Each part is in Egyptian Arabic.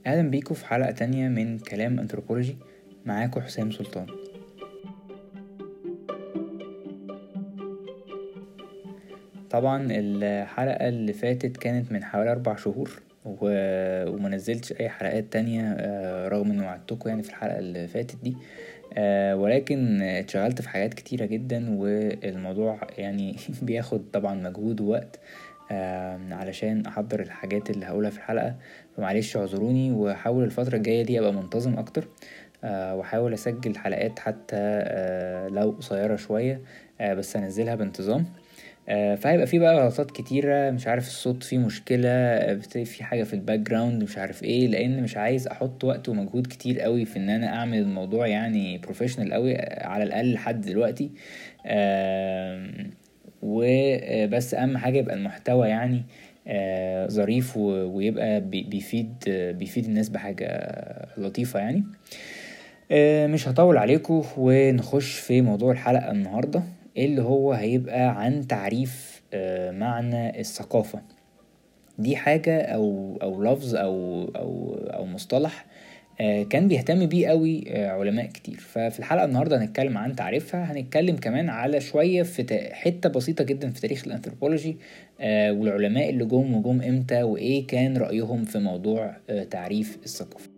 أهلا بيكم في حلقة تانية من كلام أنثروبولوجي معاكم حسام سلطان طبعا الحلقة اللي فاتت كانت من حوالي أربع شهور و... وما نزلتش أي حلقات تانية آه، رغم إني وعدتكم يعني في الحلقة اللي فاتت دي آه، ولكن اتشغلت في حاجات كتيرة جدا والموضوع يعني بياخد طبعا مجهود ووقت علشان احضر الحاجات اللي هقولها في الحلقة فمعلش اعذروني واحاول الفترة الجاية دي ابقى منتظم اكتر آه، واحاول اسجل حلقات حتى آه، لو قصيرة شوية آه، بس انزلها بانتظام فهيبقى في بقى غلطات كتيرة مش عارف الصوت فيه مشكلة في حاجة في الباك جراوند مش عارف ايه لان مش عايز احط وقت ومجهود كتير قوي في ان انا اعمل الموضوع يعني بروفيشنال قوي على الاقل لحد دلوقتي وبس اهم حاجه يبقى المحتوى يعني آه، ظريف ويبقى بيفيد بيفيد الناس بحاجه لطيفه يعني آه، مش هطول عليكم ونخش في موضوع الحلقه النهارده اللي هو هيبقى عن تعريف آه، معنى الثقافه دي حاجه او او لفظ او او او مصطلح آه، كان بيهتم بيه قوي آه، علماء كتير ففي الحلقه النهارده هنتكلم عن تعريفها هنتكلم كمان على شويه في حته بسيطه جدا في تاريخ الانثروبولوجي آه، والعلماء اللي جم وجم امتى وايه كان رايهم في موضوع تعريف الثقافه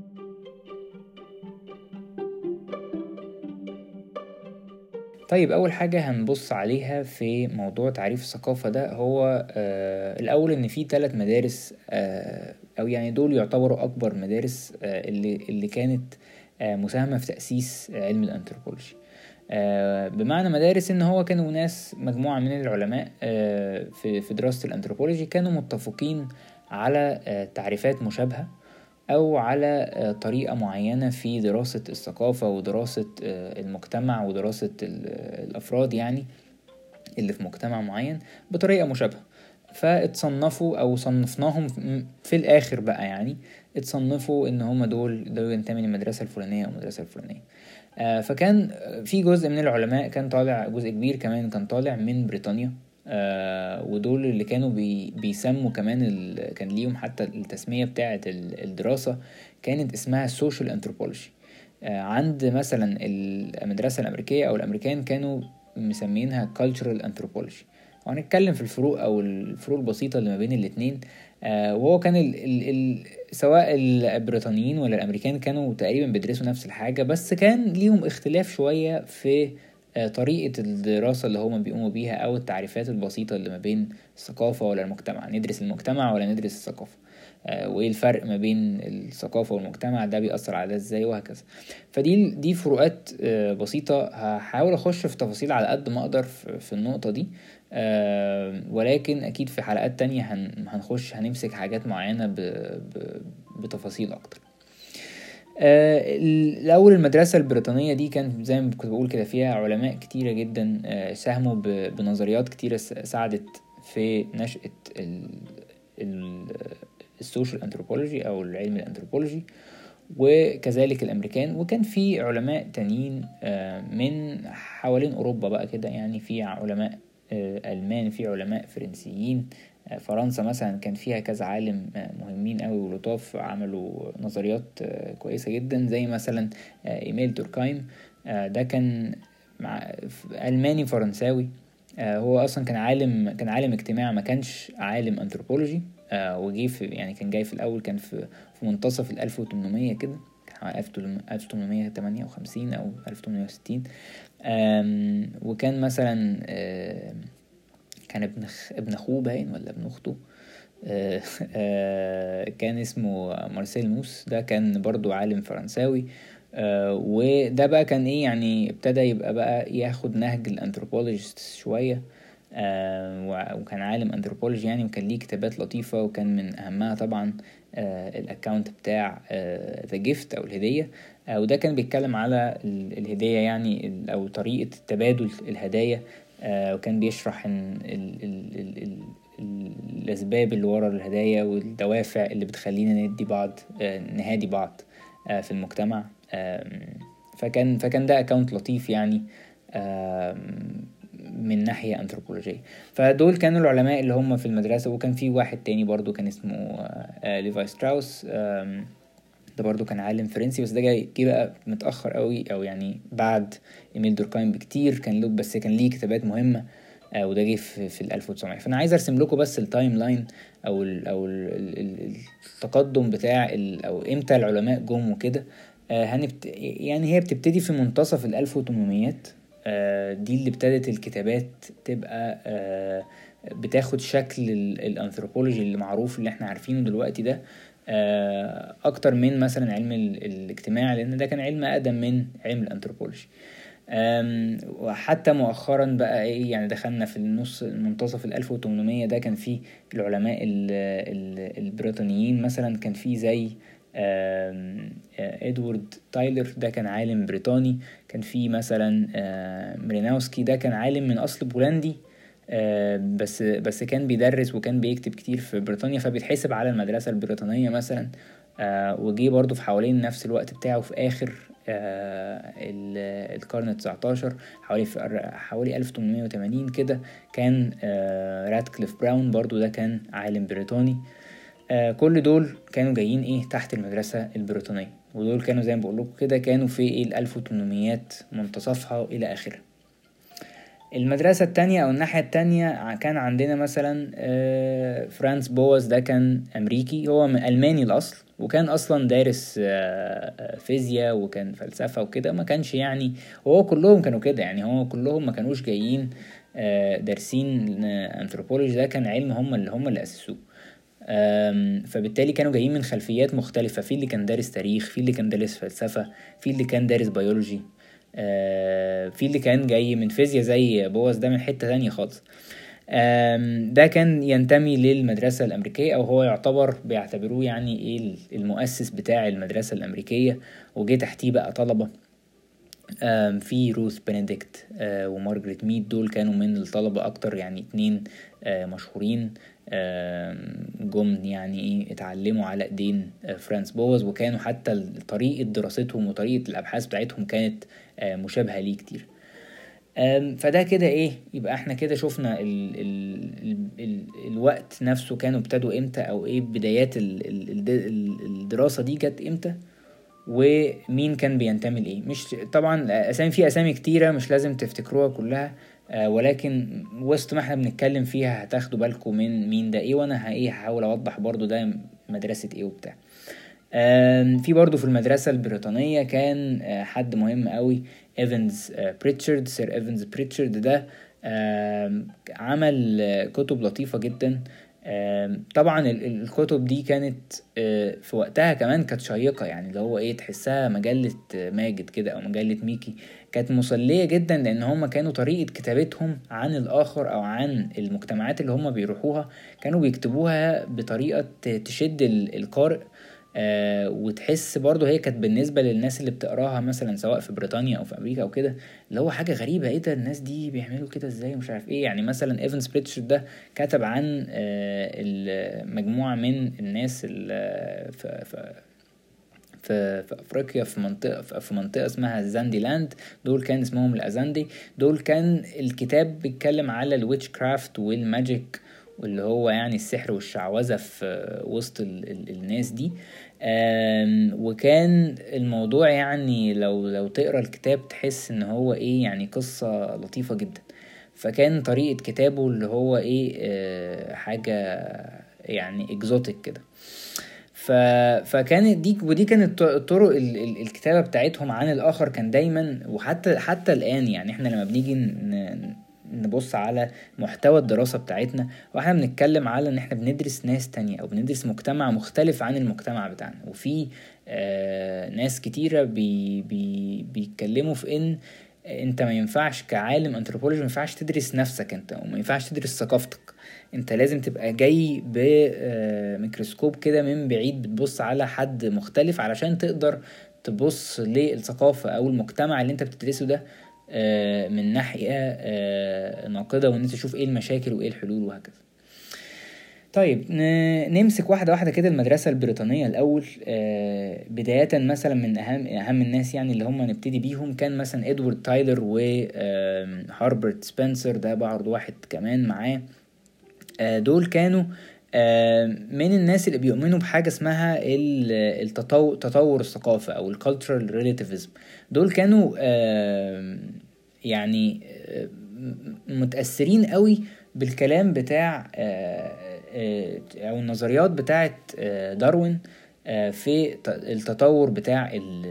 طيب أول حاجة هنبص عليها في موضوع تعريف الثقافة ده هو آه الأول إن في ثلاث مدارس آه أو يعني دول يعتبروا أكبر مدارس آه اللي اللي كانت آه مساهمة في تأسيس علم الأنثروبولوجي آه بمعنى مدارس ان هو كانوا ناس مجموعة من العلماء آه في في دراسة الانثروبولوجي كانوا متفقين على آه تعريفات مشابهة أو على آه، طريقة معينة في دراسة الثقافة ودراسة آه، المجتمع ودراسة الأفراد يعني اللي في مجتمع معين بطريقة مشابهة فاتصنفوا أو صنفناهم في الآخر بقى يعني اتصنفوا إن هما دول دول ينتمي للمدرسة الفلانية أو المدرسة الفلانية آه، فكان في جزء من العلماء كان طالع جزء كبير كمان كان طالع من بريطانيا آه ودول اللي كانوا بي بيسموا كمان كان ليهم حتى التسمية بتاعة الدراسة كانت اسمها social anthropology آه عند مثلا المدرسة الأمريكية أو الأمريكان كانوا مسمينها cultural anthropology وهنتكلم في الفروق أو الفروق البسيطة اللي ما بين الاتنين آه وهو كان ال ال ال سواء البريطانيين ولا الأمريكان كانوا تقريبا بيدرسوا نفس الحاجة بس كان ليهم اختلاف شوية في آه، طريقة الدراسة اللي هما بيقوموا بيها أو التعريفات البسيطة اللي ما بين الثقافة ولا المجتمع ندرس المجتمع ولا ندرس الثقافة آه، وايه الفرق ما بين الثقافة والمجتمع ده بيأثر على ده ازاي وهكذا فدي دي فروقات آه، بسيطة هحاول اخش في تفاصيل على قد ما اقدر في النقطة دي ولكن اكيد في حلقات تانية هنخش هنمسك حاجات معينة بتفاصيل اكتر آه، الأول المدرسة البريطانية دي كان زي ما كنت بقول كده فيها علماء كتيرة جدا آه، ساهموا بنظريات كتيرة ساعدت في نشأة السوشيال انثروبولوجي أو العلم الانثروبولوجي وكذلك الأمريكان وكان في علماء تانيين آه، من حوالين أوروبا بقى كده يعني في علماء ألمان في علماء فرنسيين فرنسا مثلا كان فيها كذا عالم مهمين قوي ولطاف عملوا نظريات كويسة جدا زي مثلا ايميل توركايم ده كان مع ألماني فرنساوي هو اصلا كان عالم كان عالم اجتماع ما كانش عالم انثروبولوجي وجي في يعني كان جاي في الاول كان في في منتصف ال 1800 كده كان 1858 او 1860 وكان مثلا كان ابن ابن اخوه باين ولا ابن اخته آه، آه، كان اسمه مارسيل موس ده كان برضو عالم فرنساوي آه، وده بقى كان ايه يعني ابتدى يبقى بقى ياخد نهج الانثروبولوجيست شوية وكان عالم انثروبولوجي يعني وكان ليه كتابات لطيفة وكان من اهمها طبعا الاكونت بتاع ذا جيفت او الهدية وده كان بيتكلم على الهدية يعني او طريقة تبادل الهدايا آه، وكان بيشرح ان ال ال ال ال الاسباب اللي ورا الهدايا والدوافع اللي بتخلينا ندي بعض آه، نهادي بعض آه، في المجتمع فكان فكان ده اكونت لطيف يعني من ناحية أنثروبولوجية فدول كانوا العلماء اللي هم في المدرسة وكان في واحد تاني برضو كان اسمه ليفاي ستراوس ده برضو كان عالم فرنسي بس ده جاي جه بقى متأخر قوي او يعني بعد ايميل دوركايم بكتير كان له بس كان ليه كتابات مهمة آه وده جه في, في ال 1900 فانا عايز ارسم لكم بس التايم لاين او ال او ال التقدم بتاع ال او امتى العلماء جم وكده آه هنبت يعني هي بتبتدي في منتصف ال 1800 آه دي اللي ابتدت الكتابات تبقى آه بتاخد شكل الانثروبولوجي اللي معروف اللي احنا عارفينه دلوقتي ده آه اكتر من مثلا علم الاجتماع لان ده كان علم اقدم من علم الانثروبولوجي وحتى مؤخرا بقى ايه يعني دخلنا في النص منتصف ال 1800 ده كان في العلماء ال ال البريطانيين مثلا كان في زي ادوارد تايلر ده كان عالم بريطاني كان في مثلا مريناوسكي ده كان عالم من اصل بولندي بس بس كان بيدرس وكان بيكتب كتير في بريطانيا فبيتحسب على المدرسة البريطانية مثلا وجي برضو في حوالين نفس الوقت بتاعه في آخر القرن التسعتاشر حوالي في حوالي ألف تمنمية وتمانين كده كان راتكليف براون برضو ده كان عالم بريطاني كل دول كانوا جايين ايه تحت المدرسة البريطانية ودول كانوا زي ما بقول لكم كده كانوا في ايه الألف وتمنميات منتصفها إلى آخره المدرسة التانية أو الناحية التانية كان عندنا مثلا فرانس بوز ده كان أمريكي هو من ألماني الأصل وكان أصلا دارس فيزياء وكان فلسفة وكده ما كانش يعني وهو كلهم كانوا كده يعني هو كلهم ما كانوش جايين دارسين أنثروبولوجي ده كان علم هم اللي هم اللي أسسوه فبالتالي كانوا جايين من خلفيات مختلفة في اللي كان دارس تاريخ في اللي كان دارس فلسفة في اللي كان دارس بيولوجي آه في اللي كان جاي من فيزياء زي بوز ده من حتة تانية خالص ده كان ينتمي للمدرسة الأمريكية أو هو يعتبر بيعتبروه يعني إيه المؤسس بتاع المدرسة الأمريكية وجه تحتيه بقى طلبة في روث بنديكت ومارجريت ميد دول كانوا من الطلبة أكتر يعني اتنين مشهورين جم يعني ايه اتعلموا على ايدين فرانس بوز وكانوا حتى طريقة دراستهم وطريقة الابحاث بتاعتهم كانت مشابهة ليه كتير فده كده ايه يبقى احنا كده شفنا ال ال ال ال الوقت نفسه كانوا ابتدوا امتى او ايه بدايات ال ال الدراسة دي جت امتى ومين كان بينتمي لايه مش طبعا اسامي في اسامي كتيرة مش لازم تفتكروها كلها آه ولكن وسط ما احنا بنتكلم فيها هتاخدوا بالكم من مين ده ايه وانا ايه هحاول اوضح برضو ده مدرسة ايه وبتاع آه في برضو في المدرسة البريطانية كان آه حد مهم قوي ايفنز بريتشارد سير ايفنز بريتشارد ده عمل كتب لطيفة جدا طبعا الكتب دي كانت في وقتها كمان كانت شيقة يعني اللي هو ايه تحسها مجلة ماجد كده او مجلة ميكي كانت مسلية جدا لان هما كانوا طريقة كتابتهم عن الاخر او عن المجتمعات اللي هما بيروحوها كانوا بيكتبوها بطريقة تشد القارئ آه وتحس برضه هي كانت بالنسبه للناس اللي بتقراها مثلا سواء في بريطانيا او في امريكا او كده اللي هو حاجه غريبه ايه ده الناس دي بيعملوا كده ازاي مش عارف ايه يعني مثلا ايفنز بريتشارد ده كتب عن آه مجموعه من الناس اللي في, في في, في افريقيا في منطقه في منطقه اسمها زاندي لاند دول كان اسمهم الازاندي دول كان الكتاب بيتكلم على الويتش كرافت والماجيك واللي هو يعني السحر والشعوذة في وسط ال ال الناس دي وكان الموضوع يعني لو لو تقرا الكتاب تحس ان هو ايه يعني قصة لطيفة جدا فكان طريقة كتابه اللي هو ايه آه حاجة يعني اكزوتيك كده ف... فكانت دي ودي كانت طرق ال... ال... الكتابة بتاعتهم عن الآخر كان دايما وحتى حتى الآن يعني احنا لما بنيجي ن... نبص على محتوى الدراسة بتاعتنا واحنا بنتكلم على ان احنا بندرس ناس تانية او بندرس مجتمع مختلف عن المجتمع بتاعنا وفي آه ناس كتيرة بي بي بيتكلموا في ان انت ما ينفعش كعالم انثروبولوجي ما ينفعش تدرس نفسك انت وما ينفعش تدرس ثقافتك انت لازم تبقى جاي بميكروسكوب كده من بعيد بتبص على حد مختلف علشان تقدر تبص للثقافة او المجتمع اللي انت بتدرسه ده من ناحية ناقدة وان انت تشوف ايه المشاكل وايه الحلول وهكذا طيب نمسك واحدة واحدة كده المدرسة البريطانية الأول بداية مثلا من أهم أهم الناس يعني اللي هم نبتدي بيهم كان مثلا إدوارد تايلر وهاربرت سبنسر ده برضه واحد كمان معاه دول كانوا من الناس اللي بيؤمنوا بحاجة اسمها التطور تطور الثقافة أو الكالتشرال ريليتيفيزم دول كانوا يعني متأثرين قوي بالكلام بتاع أو النظريات بتاعت داروين في التطور بتاع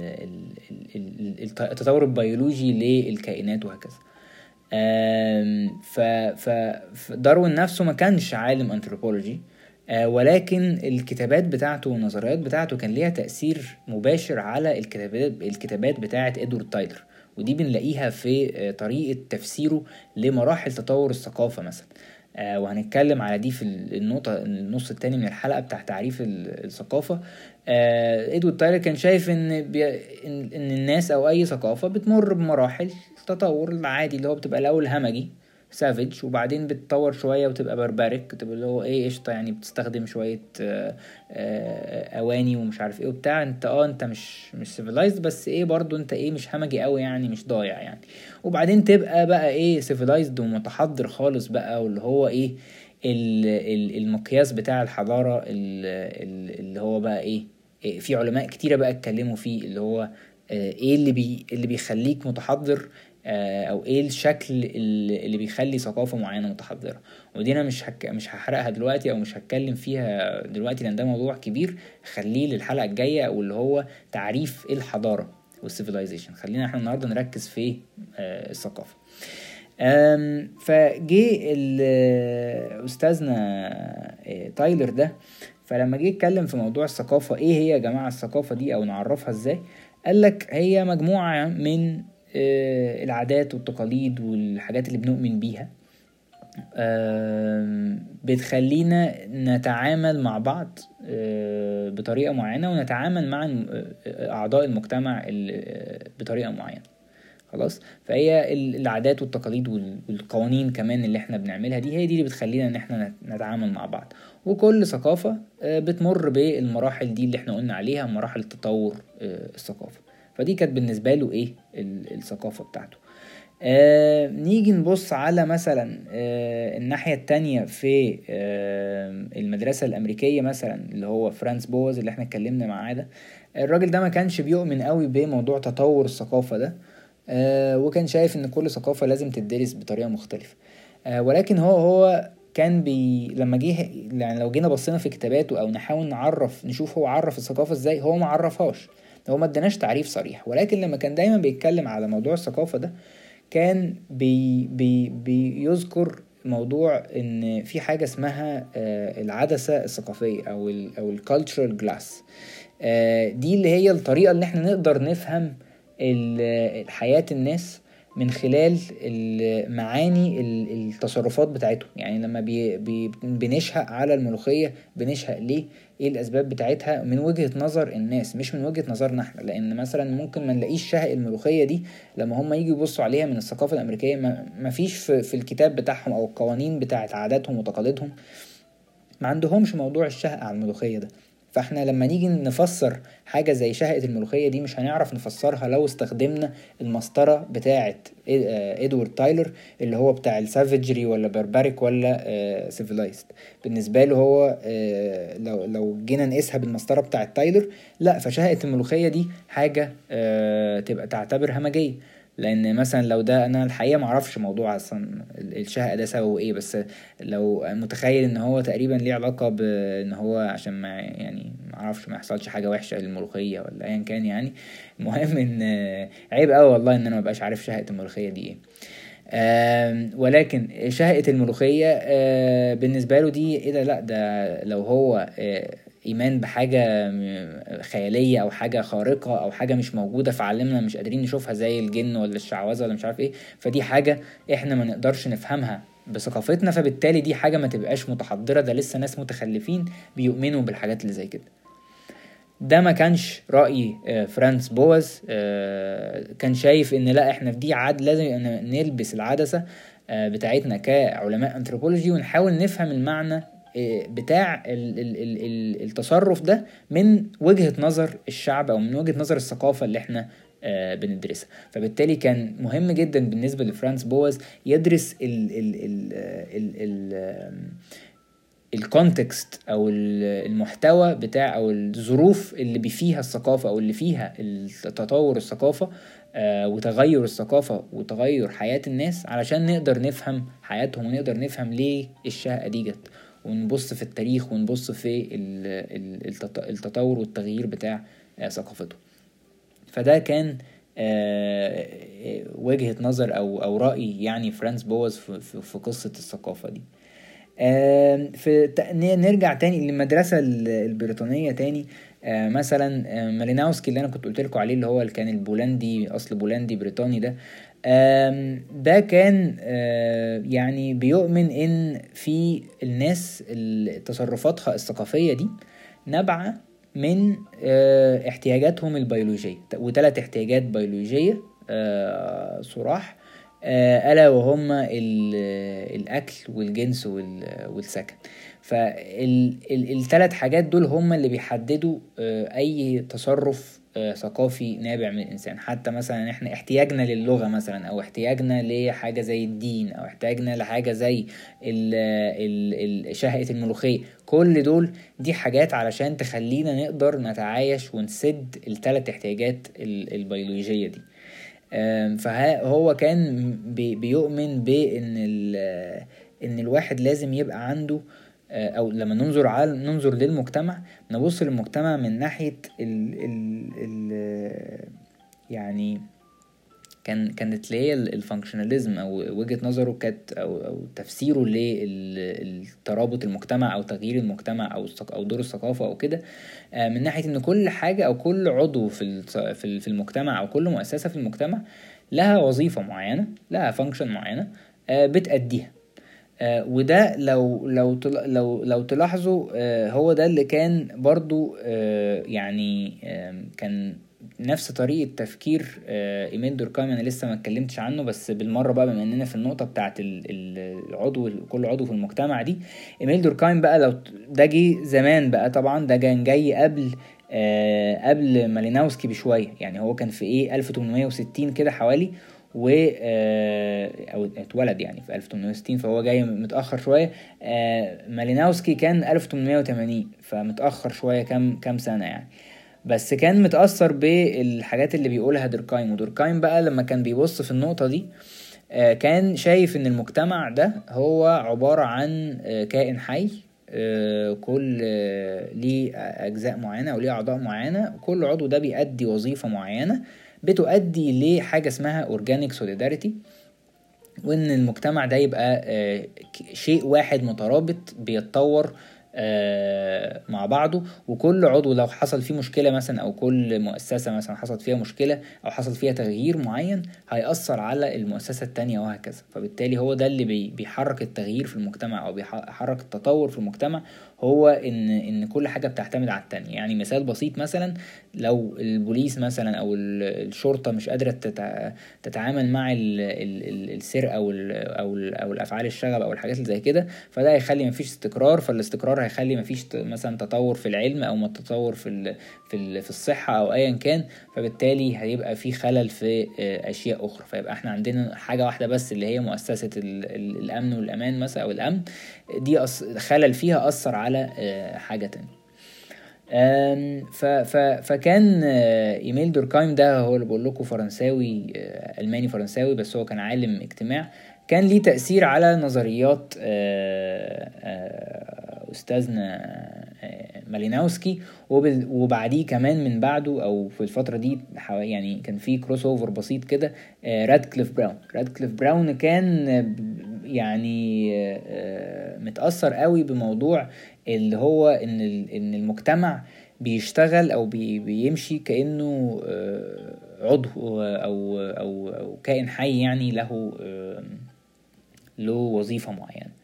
التطور البيولوجي للكائنات وهكذا فداروين نفسه ما كانش عالم انثروبولوجي آه، ولكن الكتابات بتاعته والنظريات بتاعته كان ليها تأثير مباشر على الكتابات الكتابات بتاعة إدوارد تايلر ودي بنلاقيها في آه، طريقة تفسيره لمراحل تطور الثقافة مثلا آه وهنتكلم على دي في النقطة النص التاني من الحلقة بتاع تعريف الثقافة آه ادوارد تايلر كان شايف ان, بي ان الناس او اي ثقافة بتمر بمراحل تطور العادي اللي هو بتبقى الاول همجي سافج وبعدين بتطور شويه وتبقى بربرك تبقى اللي هو ايه قشطه يعني بتستخدم شويه آآ آآ اواني ومش عارف ايه وبتاع انت اه انت مش مش سيفلايزد بس ايه برضو انت ايه مش همجي قوي يعني مش ضايع يعني وبعدين تبقى بقى ايه سيفلايزد ومتحضر خالص بقى واللي هو ايه المقياس بتاع الحضاره اللي هو بقى ايه, إيه في علماء كتيره بقى اتكلموا فيه اللي هو ايه اللي بي اللي بيخليك متحضر آه، او ايه الشكل اللي بيخلي ثقافه معينه متحضره ودي انا مش هك... مش هحرقها دلوقتي او مش هتكلم فيها دلوقتي لان ده موضوع كبير خليه للحلقه الجايه او اللي هو تعريف الحضاره والسيفيلايزيشن خلينا احنا النهارده نركز في آه، الثقافه فجي استاذنا آه، تايلر ده فلما جه يتكلم في موضوع الثقافه ايه هي يا جماعه الثقافه دي او نعرفها ازاي قال لك هي مجموعه من آه، العادات والتقاليد والحاجات اللي بنؤمن بيها بتخلينا نتعامل مع بعض آه، بطريقة معينة ونتعامل مع آه، أعضاء المجتمع بطريقة معينة خلاص فهي العادات والتقاليد والقوانين كمان اللي احنا بنعملها دي هي دي اللي بتخلينا ان احنا نتعامل مع بعض وكل ثقافة بتمر بالمراحل دي اللي احنا قلنا عليها مراحل التطور الثقافة فدي كانت بالنسبة له ايه الثقافة بتاعته آه نيجي نبص على مثلا آه الناحية التانية في آه المدرسة الأمريكية مثلا اللي هو فرانس بوز اللي احنا اتكلمنا معاه ده الراجل ده ما كانش بيؤمن قوي بموضوع تطور الثقافة ده آه وكان شايف ان كل ثقافة لازم تدرس بطريقة مختلفة آه ولكن هو هو كان بي لما جه يعني لو جينا بصينا في كتاباته او نحاول نعرف نشوف هو عرف الثقافة ازاي هو ما عرفهاش هو ما اداناش تعريف صريح ولكن لما كان دايما بيتكلم على موضوع الثقافة ده كان بي بي بيذكر موضوع ان في حاجة اسمها آه، العدسة الثقافية او ال او الكالتشرال جلاس آه، دي اللي هي الطريقة اللي احنا نقدر نفهم حياة الناس من خلال معاني التصرفات بتاعتهم يعني لما بي بي بنشهق على الملوخية بنشهق ليه ايه الاسباب بتاعتها من وجهة نظر الناس مش من وجهة نظرنا احنا لان مثلا ممكن ما نلاقيش شهق الملوخية دي لما هم يجوا يبصوا عليها من الثقافة الامريكية ما فيش في, في الكتاب بتاعهم او القوانين بتاعت عاداتهم وتقاليدهم ما عندهمش موضوع الشهق على الملوخية ده فاحنا لما نيجي نفسر حاجة زي شهقة الملوخية دي مش هنعرف نفسرها لو استخدمنا المسطرة بتاعة ادوارد تايلر اللي هو بتاع السافجري ولا بربريك ولا سيفيلايزد بالنسبة له هو آه، لو لو جينا نقيسها بالمسطرة بتاعة تايلر لا فشهقة الملوخية دي حاجة آه، تبقى تعتبر همجية لان مثلا لو ده انا الحقيقه معرفش موضوع اصلا الشهق ده سببه ايه بس لو متخيل ان هو تقريبا ليه علاقه بان هو عشان ما يعني معرفش ما يحصلش حاجه وحشه للملوخيه ولا ايا كان يعني المهم ان عيب قوي والله ان انا مبقاش عارف شهقه الملوخيه دي ايه ولكن شهقة الملوخية بالنسبة له دي ايه ده لا ده لو هو ايمان بحاجه خياليه او حاجه خارقه او حاجه مش موجوده في عالمنا مش قادرين نشوفها زي الجن ولا الشعوذه ولا مش عارف ايه فدي حاجه احنا ما نقدرش نفهمها بثقافتنا فبالتالي دي حاجه ما تبقاش متحضره ده لسه ناس متخلفين بيؤمنوا بالحاجات اللي زي كده ده ما كانش رأي آه، فرانس بوز آه، كان شايف ان لا احنا في دي عاد لازم نلبس العدسة آه، بتاعتنا كعلماء انثروبولوجي ونحاول نفهم المعنى بتاع التصرف ده من وجهة نظر الشعب او من وجهة نظر الثقافة اللي احنا آه، بندرسها فبالتالي كان مهم جدا بالنسبة لفرانس بوز يدرس ال ال ال ال ال الكونتكست او المحتوى بتاع او الظروف اللي فيها الثقافه او اللي فيها تطور الثقافه آه، وتغير الثقافة وتغير حياة الناس علشان نقدر نفهم حياتهم ونقدر نفهم ليه الشهقة دي جت ونبص في التاريخ ونبص في التطور والتغيير بتاع آه، ثقافتهم فده كان آه، وجهة نظر أو أو رأي يعني فرانس بوز في قصة الثقافة دي في نرجع تاني للمدرسة البريطانية تاني آه مثلا آه ماليناوسكي اللي انا كنت قلت لكم عليه اللي هو اللي كان البولندي اصل بولندي بريطاني ده آه ده كان آه يعني بيؤمن ان في الناس تصرفاتها الثقافيه دي نابعه من آه احتياجاتهم البيولوجيه وثلاث احتياجات بيولوجيه آه صراح آه الا وهما الاكل والجنس والسكن فالثلاث حاجات دول هم اللي بيحددوا آه، اي تصرف آه، ثقافي نابع من الانسان حتى مثلا احنا احتياجنا للغه مثلا او احتياجنا لحاجه زي الدين او احتياجنا لحاجه زي شهقه الملوخيه كل دول دي حاجات علشان تخلينا نقدر نتعايش ونسد الثلاث احتياجات البيولوجيه دي فهو كان بيؤمن بان ان الواحد لازم يبقى عنده آه، او لما ننظر على ننظر للمجتمع نبص للمجتمع من ناحيه ال ال ال يعني كان كانت اللي هي الفانكشناليزم او وجهه نظره كانت او او تفسيره للترابط المجتمع او تغيير المجتمع او او دور الثقافه او كده آه، من ناحيه ان كل حاجه او كل عضو في في المجتمع او كل مؤسسه في المجتمع لها وظيفه معينه لها فانكشن معينه آه، بتأديها آه وده لو لو لو لو تلاحظوا آه هو ده اللي كان برضو آه يعني آه كان نفس طريقة تفكير آه ايميل دوركايم انا لسه ما اتكلمتش عنه بس بالمرة بقى بما اننا في النقطة بتاعت العضو كل عضو في المجتمع دي ايميل دوركايم بقى لو ده جه زمان بقى طبعا ده كان جاي قبل آه قبل ماليناوسكي بشوية يعني هو كان في ايه 1860 كده حوالي و آه، او اتولد يعني في 1860 فهو جاي متاخر شويه آه، ماليناوسكي كان 1880 فمتاخر شويه كام كام سنه يعني بس كان متاثر بالحاجات اللي بيقولها دوركايم ودوركايم بقى لما كان بيبص في النقطه دي آه، كان شايف ان المجتمع ده هو عباره عن كائن حي كل ليه اجزاء معينه او ليه اعضاء معينه كل عضو ده بيأدي وظيفه معينه بتؤدي لحاجه اسمها اورجانيك سوليداريتي وان المجتمع ده يبقى آه، شيء واحد مترابط بيتطور آه، مع بعضه وكل عضو لو حصل فيه مشكله مثلا او كل مؤسسه مثلا حصلت فيها مشكله او حصل فيها تغيير معين هيأثر على المؤسسه التانية وهكذا فبالتالي هو ده اللي بيحرك التغيير في المجتمع او بيحرك التطور في المجتمع هو ان ان كل حاجه بتعتمد على التانية يعني مثال بسيط مثلا لو البوليس مثلا او الشرطه مش قادره تتعامل مع السرقه او او او الافعال الشغب او الحاجات اللي زي كده فده هيخلي مفيش استقرار فالاستقرار هيخلي مفيش مثلا تطور في العلم او تطور في في في الصحه او ايا كان فبالتالي هيبقى في خلل في آه، اشياء اخرى فيبقى احنا عندنا حاجه واحده بس اللي هي مؤسسه الامن والامان مثلا او الامن دي خلل فيها اثر على آه، حاجه تانية فكان آه، ايميل دوركايم ده هو اللي بقول لكم فرنساوي الماني فرنساوي بس هو كان عالم اجتماع كان ليه تأثير على نظريات أستاذنا ماليناوسكي وبعديه كمان من بعده او في الفتره دي يعني كان في كروس اوفر بسيط كده رادكليف براون رادكليف براون كان يعني آه، متاثر قوي بموضوع اللي هو ان ان المجتمع بيشتغل او بيمشي كانه آه، عضو او او او كائن حي يعني له له وظيفه معينه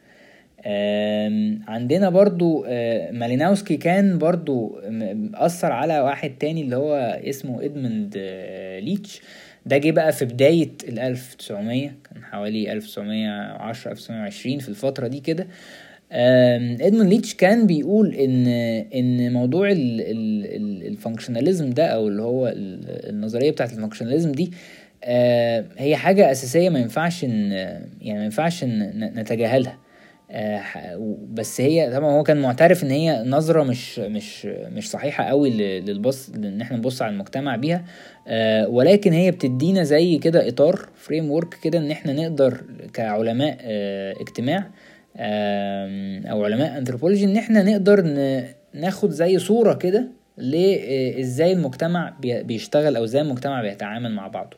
عندنا برضو آه، ماليناوسكي كان برضو أثر على واحد تاني اللي هو اسمه إدموند آه، ليتش ده جه بقى في بداية ال 1900 كان حوالي 1910 1920 في الفترة دي كده ادموند ليتش كان بيقول ان ان موضوع الفانكشناليزم ده او اللي هو النظريه بتاعت الفانكشناليزم دي هي حاجه اساسيه ما ينفعش يعني ما ينفعش نتجاهلها آه، بس هي طبعا هو كان معترف ان هي نظره مش مش مش صحيحه قوي للبص ان احنا نبص على المجتمع بيها آه، ولكن هي بتدينا زي كده اطار فريم ورك كده ان احنا نقدر كعلماء آه، اجتماع او علماء انثروبولوجي ان احنا نقدر ناخد زي صوره كده لازاي المجتمع بيشتغل او ازاي المجتمع بيتعامل مع بعضه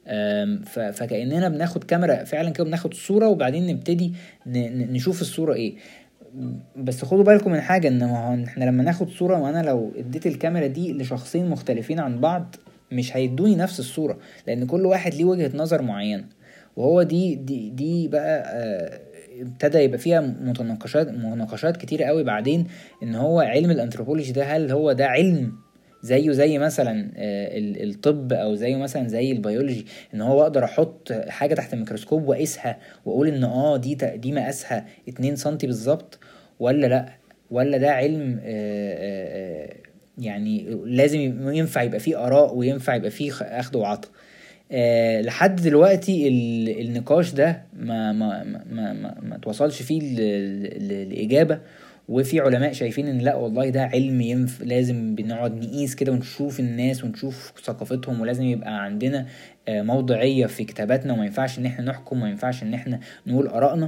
فكاننا بناخد كاميرا فعلا كده بناخد صوره وبعدين نبتدي نشوف الصوره ايه بس خدوا بالكم من حاجه ان احنا لما ناخد صوره وانا لو اديت الكاميرا دي لشخصين مختلفين عن بعض مش هيدوني نفس الصوره لان كل واحد ليه وجهه نظر معينه وهو دي دي دي بقى آه، ابتدى يبقى فيها متناقشات مناقشات كتيره قوي بعدين ان هو علم الانثروبولوجي ده هل هو ده علم زيه زي مثلا آه، الطب او زيه مثلا زي البيولوجي ان هو اقدر احط حاجه تحت الميكروسكوب واقيسها واقول ان اه دي دي مقاسها 2 سم بالظبط ولا لا ولا ده علم آه، آه، يعني لازم ينفع يبقى فيه اراء وينفع يبقى فيه اخد وعطا أه لحد دلوقتي النقاش ده ما ما ما ما, ما توصلش فيه لاجابه وفي علماء شايفين ان لا والله ده علم ينف لازم بنقعد نقيس كده ونشوف الناس ونشوف ثقافتهم ولازم يبقى عندنا آه، موضوعيه في كتاباتنا وما ينفعش ان احنا نحكم وما ينفعش ان احنا نقول ارائنا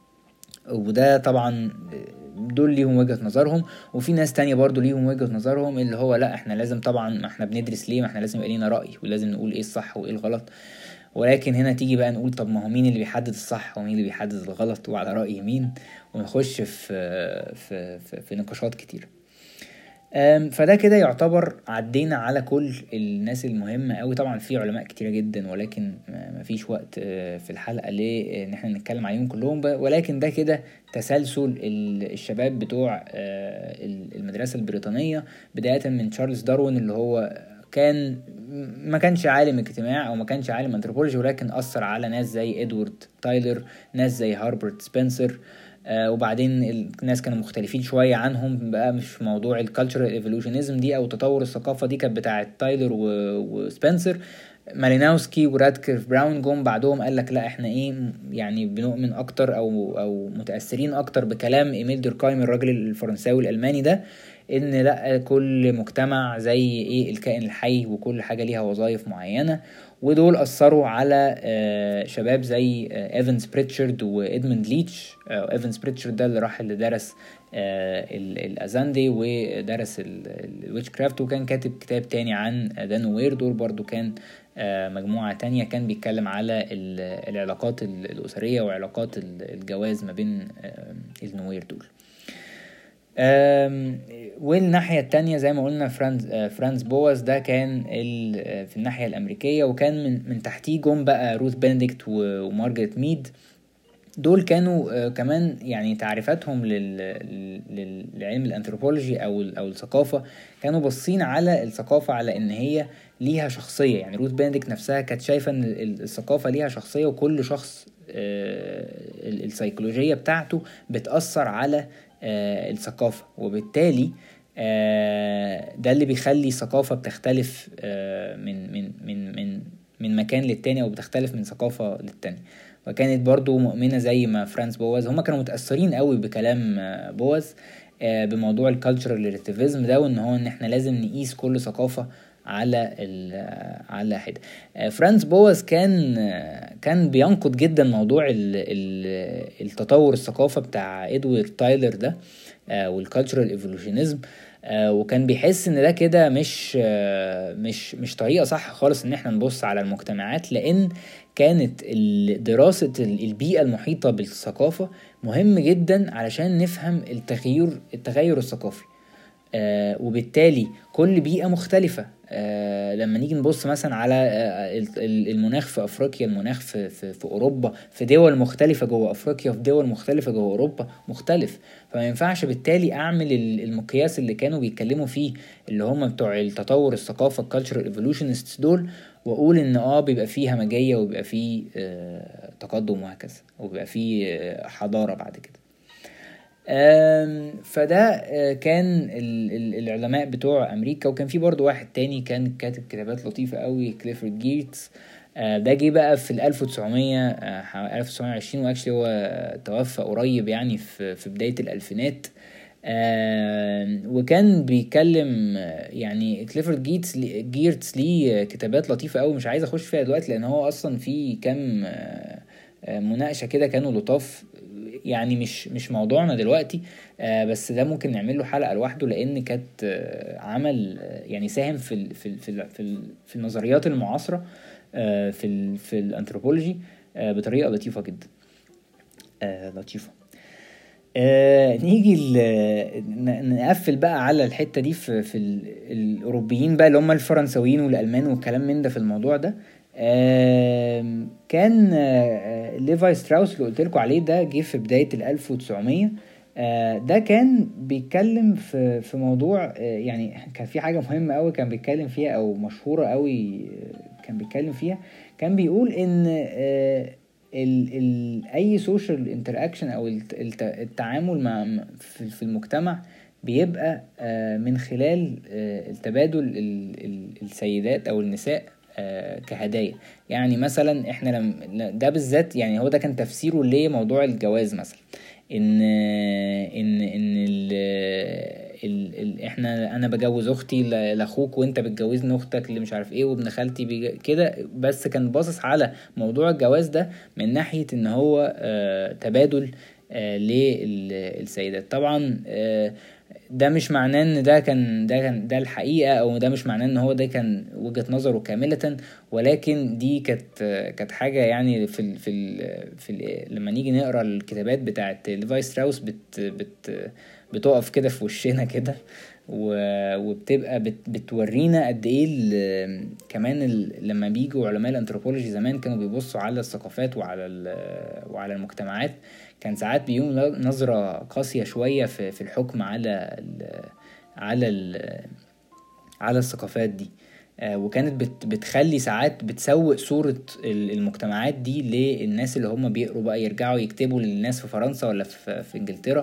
وده طبعا آه، دول ليهم وجهه نظرهم وفي ناس تانية برضو ليهم وجهه نظرهم اللي هو لا احنا لازم طبعا ما احنا بندرس ليه ما احنا لازم يبقى لينا راي ولازم نقول ايه الصح وايه الغلط ولكن هنا تيجي بقى نقول طب ما هو مين اللي بيحدد الصح ومين اللي بيحدد الغلط وعلى رأي مين ونخش في في في, في نقاشات كتير فده كده يعتبر عدينا على كل الناس المهمة قوي طبعا في علماء كتيرة جدا ولكن مفيش وقت آه، في الحلقة ليه ان احنا نتكلم عليهم كلهم ولكن ده كده تسلسل الشباب بتوع آه، المدرسة البريطانية بداية من تشارلز داروين اللي هو كان ما كانش عالم اجتماع او ما كانش عالم انثروبولوجي ولكن اثر على ناس زي ادوارد تايلر ناس زي هاربرت سبنسر آه وبعدين الناس كانوا مختلفين شوية عنهم بقى مش في موضوع الكالتشرال ايفولوشنزم دي او تطور الثقافة دي كانت بتاعة تايلر وسبنسر ماليناوسكي ورادكليف براون جم بعدهم قال لك لا احنا ايه يعني بنؤمن اكتر او او متاثرين اكتر بكلام ايميل دوركايم الراجل الفرنساوي الالماني ده ان لا كل مجتمع زي ايه الكائن الحي وكل حاجه ليها وظائف معينه ودول اثروا على آه، شباب زي آه، ايفنز بريتشارد وادموند ليتش آه، ايفنز بريتشارد ده اللي راح اللي درس الازاندي ودرس الويتش كرافت وكان كاتب كتاب تاني عن دانو وير دول برضو كان مجموعة تانية كان بيتكلم على العلاقات الأسرية وعلاقات الجواز ما بين النوير دول والناحية التانية زي ما قلنا فرانز آه، فرانز بوز ده كان آه، في الناحية الأمريكية وكان من من تحتيه جم بقى روث بنديكت ومارجريت ميد دول كانوا آه، كمان يعني تعريفاتهم للعلم الانثروبولوجي او او الثقافه كانوا باصين على الثقافه على ان هي ليها شخصيه يعني روث بنديكت نفسها كانت شايفه ان الثقافه ليها شخصيه وكل شخص السيكولوجيه بتاعته بتاثر على آه، الثقافة وبالتالي آه، ده اللي بيخلي الثقافة بتختلف آه، من من من من من مكان للتاني او بتختلف من ثقافة للتاني وكانت برضو مؤمنة زي ما فرانس بوز هما كانوا متأثرين قوي بكلام بوز بموضوع الكالتشرال ريلاتيفيزم ده وان هو ان احنا لازم نقيس كل ثقافة على على حده فرانس بوز كان كان بينقد جدا موضوع التطور الثقافه بتاع ادوارد تايلر ده آه، والكالتشرال ايفولوشنزم آه، وكان بيحس ان ده كده مش آه، مش مش طريقه صح خالص ان احنا نبص على المجتمعات لان كانت دراسه البيئه المحيطه بالثقافه مهم جدا علشان نفهم التغير التغير الثقافي وبالتالي كل بيئه مختلفه آه لما نيجي نبص مثلا على آه المناخ في افريقيا المناخ في, في, في اوروبا في دول مختلفه جوه افريقيا في دول مختلفه جوه اوروبا مختلف فما ينفعش بالتالي اعمل المقياس اللي كانوا بيتكلموا فيه اللي هم بتوع التطور الثقافه الكالتشرال ايفولوشنست دول واقول ان اه بيبقى فيه همجيه وبيبقى فيه آه تقدم وهكذا وبيبقى فيه آه حضاره بعد كده فده آه، كان العلماء بتوع امريكا وكان في برضو واحد تاني كان كاتب كتابات لطيفة قوي كليفورد جيتس آه، ده جه بقى في ال 1900 1920 واكشلي هو توفى قريب يعني في في بدايه الالفينات وكان بيتكلم يعني كليفورد جيتس جيرتس ليه كتابات لطيفه قوي مش عايز اخش فيها دلوقتي لان هو اصلا في كام مناقشه كده كانوا لطاف يعني مش مش موضوعنا دلوقتي آه بس ده ممكن نعمل له حلقه لوحده لان كانت آه عمل آه يعني ساهم في ال في ال في ال في, ال في النظريات المعاصره آه في ال في الانثروبولوجي آه بطريقه لطيفه جدا آه لطيفه آه نيجي نقفل بقى على الحته دي في, في الاوروبيين بقى اللي هم الفرنساويين والالمان والكلام من ده في الموضوع ده كان ليفاي ستراوس اللي قلت لكم عليه ده جه في بدايه ال 1900 ده كان بيتكلم في في موضوع يعني كان في حاجه مهمه قوي كان بيتكلم فيها او مشهوره قوي كان بيتكلم فيها كان بيقول ان ال ال اي سوشيال انتراكشن او التعامل مع في المجتمع بيبقى من خلال التبادل السيدات او النساء كهدايا يعني مثلا احنا لم ده بالذات يعني هو ده كان تفسيره لموضوع الجواز مثلا ان ان ان ال ال ال احنا انا بجوز اختي لاخوك وانت بتجوزني اختك اللي مش عارف ايه وابن خالتي كده بس كان باصص على موضوع الجواز ده من ناحيه ان هو آه تبادل آه للسيدات طبعا آه ده مش معناه ان ده كان ده كان ده الحقيقه او ده مش معناه ان هو ده كان وجهه نظره كامله ولكن دي كانت كانت حاجه يعني في ال في ال في ال لما نيجي نقرا الكتابات بتاعه ليفاي ستراوس بت بت بتقف كده في وشنا كده وبتبقى بت بتورينا قد ايه كمان لما بيجوا علماء الانثروبولوجي زمان كانوا بيبصوا على الثقافات وعلى وعلى المجتمعات كان ساعات بيقوم نظرة قاسية شوية في, في الحكم على ال على ال على الثقافات دي وكانت بت بتخلي ساعات بتسوق صورة المجتمعات دي للناس اللي هم بيقروا بقى يرجعوا يكتبوا للناس في فرنسا ولا في, في انجلترا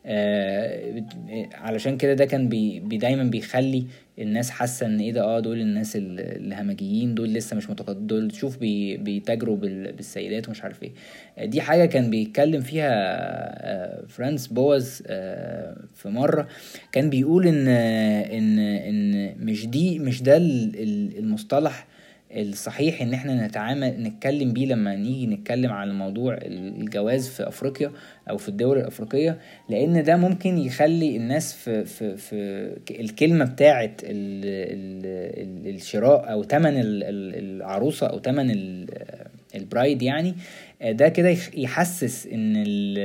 علشان كده ده كان بي دايما بيخلي الناس حاسه ان ايه ده اه دول الناس الهمجيين دول لسه مش متقدم دول شوف بي بيتاجروا بالسيدات ومش عارف ايه دي حاجه كان بيتكلم فيها فرانس بوز في مره كان بيقول ان ان ان مش دي مش ده المصطلح الصحيح ان احنا نتعامل نتكلم بيه لما نيجي نتكلم على موضوع الجواز في افريقيا او في الدول الافريقيه لان ده ممكن يخلي الناس في في في الكلمه بتاعه الشراء او تمن العروسه او تمن البرايد يعني ده كده يحسس ان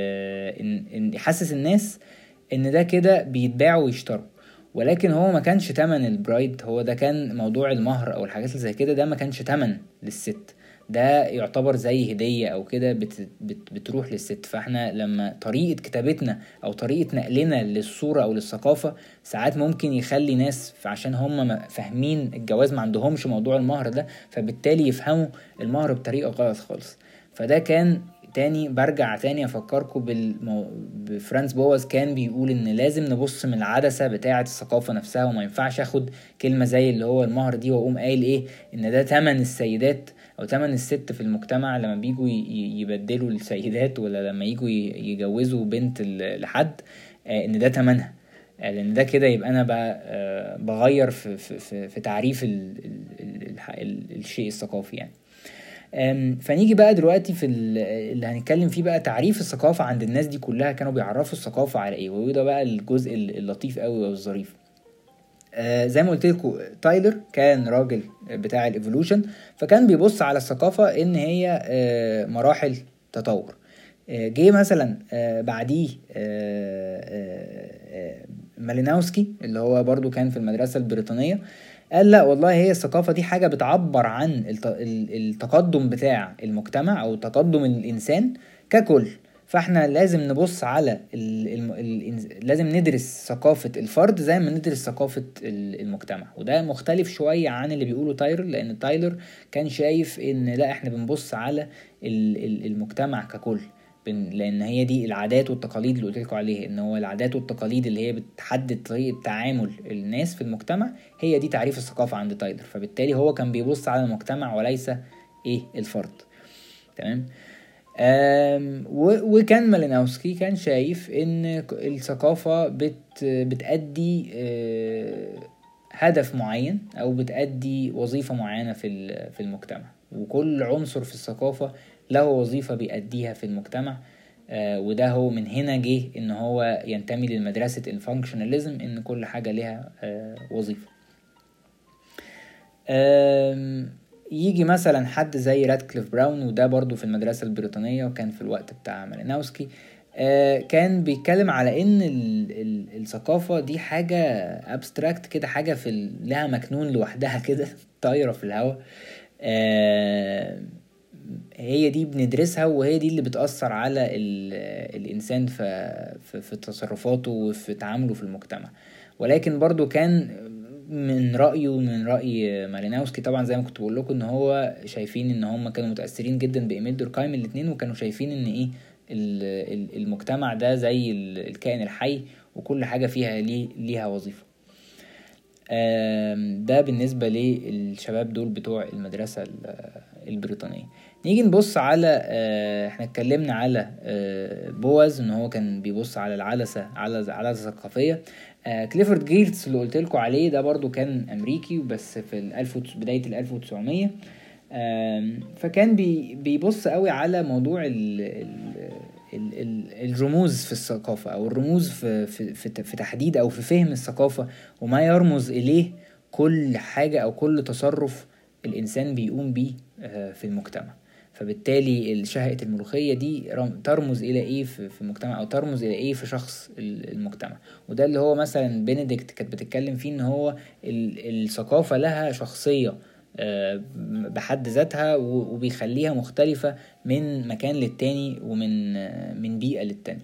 ان يحسس الناس ان ده كده بيتباعوا ويشتروا ولكن هو ما كانش تمن البرايد هو ده كان موضوع المهر او الحاجات اللي زي كده ده ما كانش تمن للست ده يعتبر زي هدية او كده بت بت بتروح للست فاحنا لما طريقة كتابتنا او طريقة نقلنا للصورة او للثقافة ساعات ممكن يخلي ناس عشان هم فاهمين الجواز ما عندهمش موضوع المهر ده فبالتالي يفهموا المهر بطريقة غلط خالص فده كان تاني برجع تاني افكركم بالمو... بفرانس بوز كان بيقول ان لازم نبص من العدسه بتاعه الثقافه نفسها وما ينفعش اخد كلمه زي اللي هو المهر دي واقوم قايل ايه ان ده تمن السيدات او تمن الست في المجتمع لما بيجوا يبدلوا السيدات ولا لما يجوا يجوزوا بنت لحد ان ده تمنها لان ده كده يبقى انا بقى بغير في, في, في تعريف ال ال ال الشيء الثقافي يعني فنيجي بقى دلوقتي في اللي هنتكلم فيه بقى تعريف الثقافة عند الناس دي كلها كانوا بيعرفوا الثقافة على ايه وده بقى الجزء اللطيف قوي والظريف آه زي ما قلت لكم تايلر كان راجل بتاع الايفولوشن فكان بيبص على الثقافة ان هي آه مراحل تطور آه جه مثلا آه بعديه آه آه ماليناوسكي اللي هو برضو كان في المدرسة البريطانية قال لا والله هي الثقافة دي حاجة بتعبر عن التقدم بتاع المجتمع أو تقدم الإنسان ككل فاحنا لازم نبص على ال ال لازم ندرس ثقافة الفرد زي ما ندرس ثقافة المجتمع وده مختلف شوية عن اللي بيقوله تايلر لأن تايلر كان شايف إن لا احنا بنبص على المجتمع ككل لان هي دي العادات والتقاليد اللي قلت لكم عليها ان هو العادات والتقاليد اللي هي بتحدد طريقه تعامل الناس في المجتمع هي دي تعريف الثقافه عند تايلر فبالتالي هو كان بيبص على المجتمع وليس ايه الفرد تمام وكان ماليناوسكي كان شايف ان الثقافة بت بتأدي آه، هدف معين او بتأدي وظيفة معينة في في المجتمع وكل عنصر في الثقافة له وظيفة بيأديها في المجتمع آه، وده هو من هنا جه ان هو ينتمي لمدرسة الفانكشناليزم ان كل حاجة لها آه، وظيفة يجي مثلا حد زي رادكليف براون وده برضو في المدرسة البريطانية وكان في الوقت بتاع ماليناوسكي آه، كان بيتكلم على ان الثقافة دي حاجة ابستراكت كده حاجة في لها مكنون لوحدها كده طايرة في الهواء هي دي بندرسها وهي دي اللي بتأثر على الإنسان في, في تصرفاته وفي تعامله في المجتمع ولكن برضو كان من رأيه ومن رأي ماريناوسكي طبعا زي ما كنت بقول لكم ان هو شايفين ان هم كانوا متأثرين جدا بإيميل دوركايم الاتنين وكانوا شايفين ان ايه المجتمع ده زي الكائن الحي وكل حاجة فيها ليه ليها وظيفة ده بالنسبة للشباب دول بتوع المدرسة البريطانية نيجي نبص على آه، احنا اتكلمنا على آه، بوز ان هو كان بيبص على العدسة على على ثقافية آه، كليفورد جيرتس اللي قلت لكم عليه ده برضو كان امريكي بس في الألف بداية ال 1900 فكان بي بيبص قوي على موضوع ال ال ال الرموز في الثقافة أو الرموز في, في, في, في تحديد أو في فهم الثقافة وما يرمز إليه كل حاجة أو كل تصرف الإنسان بيقوم بيه في المجتمع فبالتالي شهقة الملوخية دي ترمز إلى إيه في المجتمع أو ترمز إلى إيه في شخص المجتمع وده اللي هو مثلا بنديكت كانت بتتكلم فيه إن هو الثقافة لها شخصية آه، بحد ذاتها وبيخليها مختلفة من مكان للتاني ومن آه، من بيئة للتانية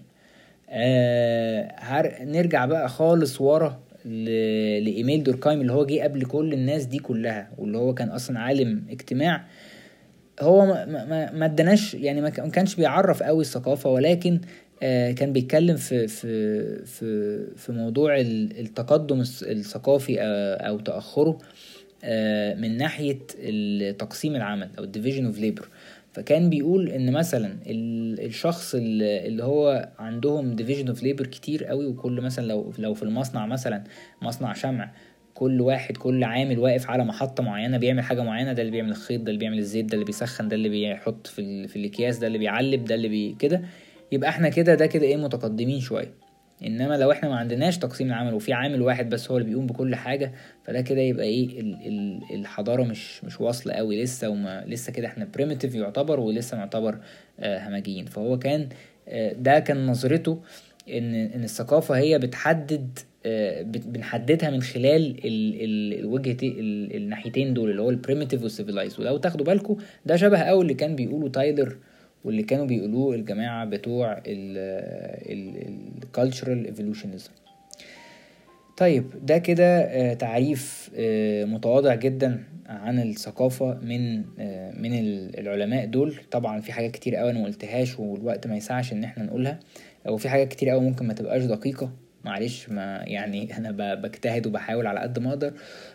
آه، نرجع بقى خالص ورا لايميل دوركايم اللي هو جه قبل كل الناس دي كلها واللي هو كان اصلا عالم اجتماع هو ما ما ما اداناش يعني ما كانش بيعرف قوي الثقافه ولكن آه كان بيتكلم في في في في موضوع التقدم الثقافي آه، او تاخره آه من ناحيه تقسيم العمل او الديفيجن اوف ليبر فكان بيقول ان مثلا الشخص اللي هو عندهم ديفيجن اوف ليبر كتير قوي وكل مثلا لو لو في المصنع مثلا مصنع شمع كل واحد كل عامل واقف على محطه معينه بيعمل حاجه معينه ده اللي بيعمل الخيط ده اللي بيعمل الزيت ده اللي بيسخن ده اللي بيحط في, في الاكياس ده اللي بيعلب ده اللي بي كده يبقى احنا كده ده كده ايه متقدمين شويه انما لو احنا ما عندناش تقسيم العمل وفي عامل واحد بس هو اللي بيقوم بكل حاجه فده كده يبقى ايه ال ال الحضاره مش مش واصله قوي لسه وما لسه كده احنا بريمتيف يعتبر ولسه معتبر آه همجيين فهو كان آه ده كان نظرته ان ان الثقافه هي بتحدد آه، بنحددها من خلال الوجهه الناحيتين دول اللي هو البريمتيف والسيفيلايز ولو تاخدوا بالكم ده شبه قوي اللي كان بيقوله تايلر واللي كانوا بيقولوه الجماعه بتوع الكالتشرال ايفولوشنزم طيب ده كده آه، تعريف آه، متواضع جدا عن الثقافة من من العلماء دول طبعا في حاجات كتير قوي انا مقلتهاش والوقت ما يسعش ان احنا نقولها وفي حاجات كتير قوي ممكن ما تبقاش دقيقة معلش ما يعني انا بجتهد وبحاول على قد ما اقدر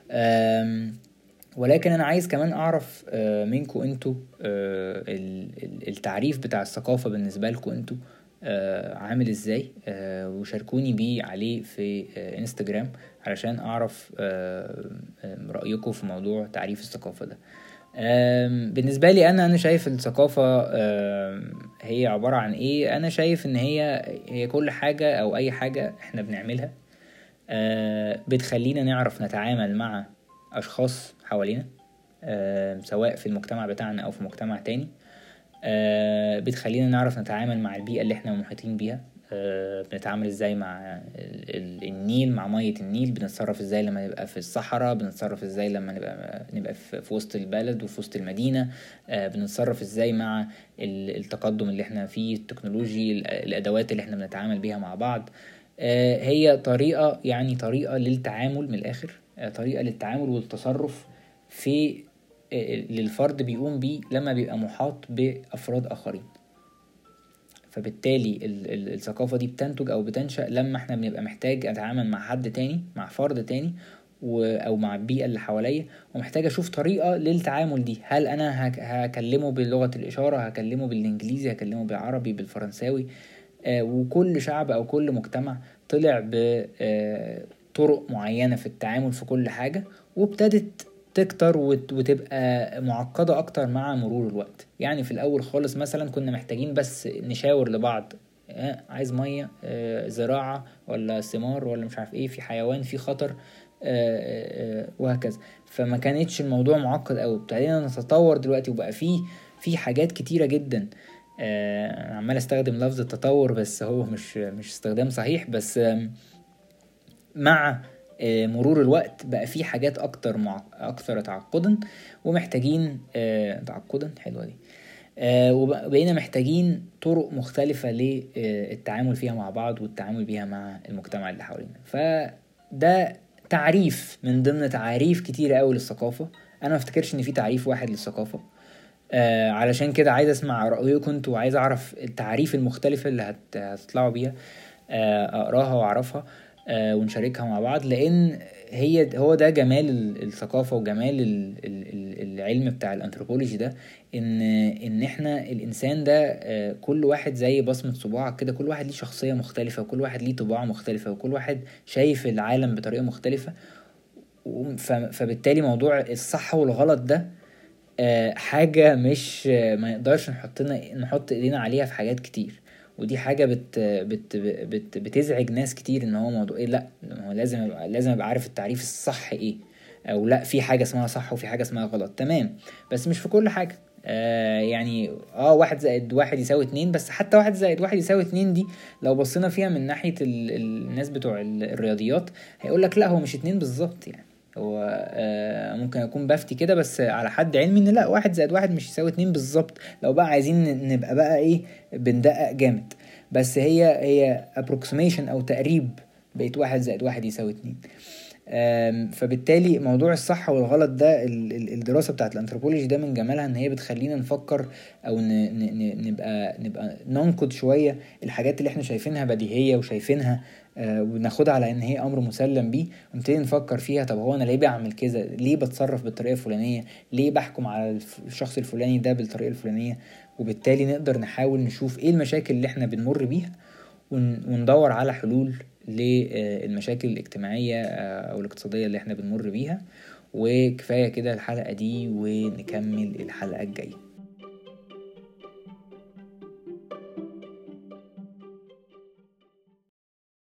ولكن انا عايز كمان اعرف آه، منكم انتوا آه، التعريف بتاع الثقافه بالنسبه لكم انتوا آه، عامل ازاي وشاركوني بيه عليه في انستجرام علشان اعرف رايكم في موضوع تعريف الثقافه ده بالنسبه لي انا انا شايف الثقافه هي عباره عن ايه انا شايف ان هي هي كل حاجه او اي حاجه احنا بنعملها بتخلينا نعرف نتعامل مع اشخاص حوالينا سواء في المجتمع بتاعنا او في مجتمع تاني بتخلينا نعرف نتعامل مع البيئه اللي احنا محيطين بيها آه، بنتعامل ازاي مع النيل مع مية النيل بنتصرف ازاي لما نبقى في الصحراء بنتصرف ازاي لما نبقى نبقى في وسط البلد وفي وسط المدينة آه، بنتصرف ازاي مع التقدم اللي احنا فيه التكنولوجي الادوات اللي احنا بنتعامل بيها مع بعض آه، هي طريقة يعني طريقة للتعامل من الاخر طريقة للتعامل والتصرف في للفرد بيقوم بيه لما بيبقى محاط بافراد اخرين فبالتالي الثقافة دي بتنتج أو بتنشأ لما احنا بنبقى محتاج أتعامل مع حد تاني مع فرد تاني او مع البيئه اللي حواليا ومحتاج اشوف طريقه للتعامل دي هل انا هكلمه بلغه الاشاره هكلمه بالانجليزي هكلمه بالعربي بالفرنساوي آه وكل شعب او كل مجتمع طلع بطرق معينه في التعامل في كل حاجه وابتدت تكتر وتبقى معقدة أكتر مع مرور الوقت يعني في الأول خالص مثلا كنا محتاجين بس نشاور لبعض آه عايز مية آه زراعة ولا ثمار ولا مش عارف ايه في حيوان في خطر آه, آه، وهكذا فما كانتش الموضوع معقد قوي ابتدينا نتطور دلوقتي وبقى فيه في حاجات كتيرة جدا آه عمال استخدم لفظ التطور بس هو مش مش استخدام صحيح بس مع آه، مرور الوقت بقى في حاجات اكتر مع... اكثر تعقدا ومحتاجين آه، تعقدا حلوه دي آه، وبقينا محتاجين طرق مختلفه للتعامل فيها مع بعض والتعامل بيها مع المجتمع اللي حوالينا فده تعريف من ضمن تعاريف كتيرة قوي للثقافة انا ما افتكرش ان في تعريف واحد للثقافة آه علشان كده عايز اسمع رأيكم انتوا وعايز اعرف التعريف المختلفة اللي هتطلعوا بيها آه اقراها واعرفها آه، ونشاركها مع بعض لان هي هو ده جمال الثقافه وجمال العلم بتاع الانثروبولوجي ده ان ان احنا الانسان ده آه، كل واحد زي بصمه صباعك كده كل واحد ليه شخصيه مختلفه وكل واحد ليه طباع مختلفه وكل واحد شايف العالم بطريقه مختلفه فبالتالي موضوع الصح والغلط ده آه، حاجه مش ما يقدرش نحطنا نحط ايدينا عليها في حاجات كتير ودي حاجه بت بت بت بتزعج ناس كتير ان هو موضوع ايه لا هو لازم يبقى لازم ابقى عارف التعريف الصح ايه او لا في حاجه اسمها صح وفي حاجه اسمها غلط تمام بس مش في كل حاجه آه يعني اه واحد زائد واحد يساوي اتنين بس حتى واحد زائد واحد يساوي اتنين دي لو بصينا فيها من ناحية ال الناس بتوع الرياضيات هيقولك لا هو مش اتنين بالظبط يعني هو آه ممكن يكون بفتي كده بس على حد علمي ان لا واحد زائد واحد مش يساوي اتنين بالظبط لو بقى عايزين نبقى بقى ايه بندقق جامد بس هي هي approximation او تقريب بقيت واحد زائد واحد يساوي اتنين فبالتالي موضوع الصح والغلط ده الدراسة بتاعت الانثروبولوجي ده من جمالها ان هي بتخلينا نفكر او نبقى نبقى ننقد شوية الحاجات اللي احنا شايفينها بديهية وشايفينها آه، وناخدها على ان هي امر مسلم بيه ونبتدي نفكر فيها طب هو انا ليه بعمل كذا ليه بتصرف بالطريقه الفلانيه ليه بحكم على الشخص الفلاني ده بالطريقه الفلانيه وبالتالي نقدر نحاول نشوف ايه المشاكل اللي احنا بنمر بيها وندور على حلول للمشاكل الاجتماعية آه، أو الاقتصادية اللي احنا بنمر بيها وكفاية كده الحلقة دي ونكمل الحلقة الجاية